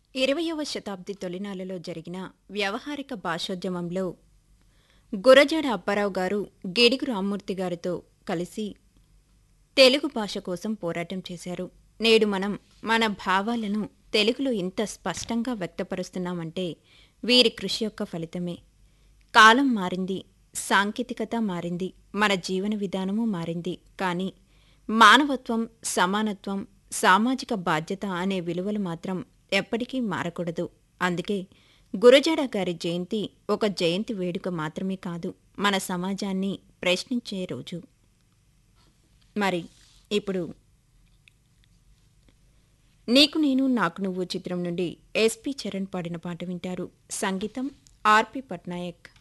ఇరవయవ శతాబ్ది తొలినాళ్లలో జరిగిన వ్యవహారిక భాషోద్యమంలో గురజాడ అప్పారావు గారు గిడుగు రామ్మూర్తి గారితో కలిసి తెలుగు భాష కోసం పోరాటం చేశారు నేడు మనం మన భావాలను తెలుగులో ఇంత స్పష్టంగా వ్యక్తపరుస్తున్నామంటే వీరి కృషి యొక్క ఫలితమే కాలం మారింది సాంకేతికత మారింది మన జీవన విధానము మారింది కానీ మానవత్వం సమానత్వం సామాజిక బాధ్యత అనే విలువలు మాత్రం ఎప్పటికీ మారకూడదు అందుకే గురజాడ గారి జయంతి ఒక జయంతి వేడుక మాత్రమే కాదు మన సమాజాన్ని ప్రశ్నించే రోజు మరి ఇప్పుడు నీకు నేను నాకు నువ్వు చిత్రం నుండి ఎస్పి చరణ్ పాడిన పాట వింటారు సంగీతం ఆర్పి పట్నాయక్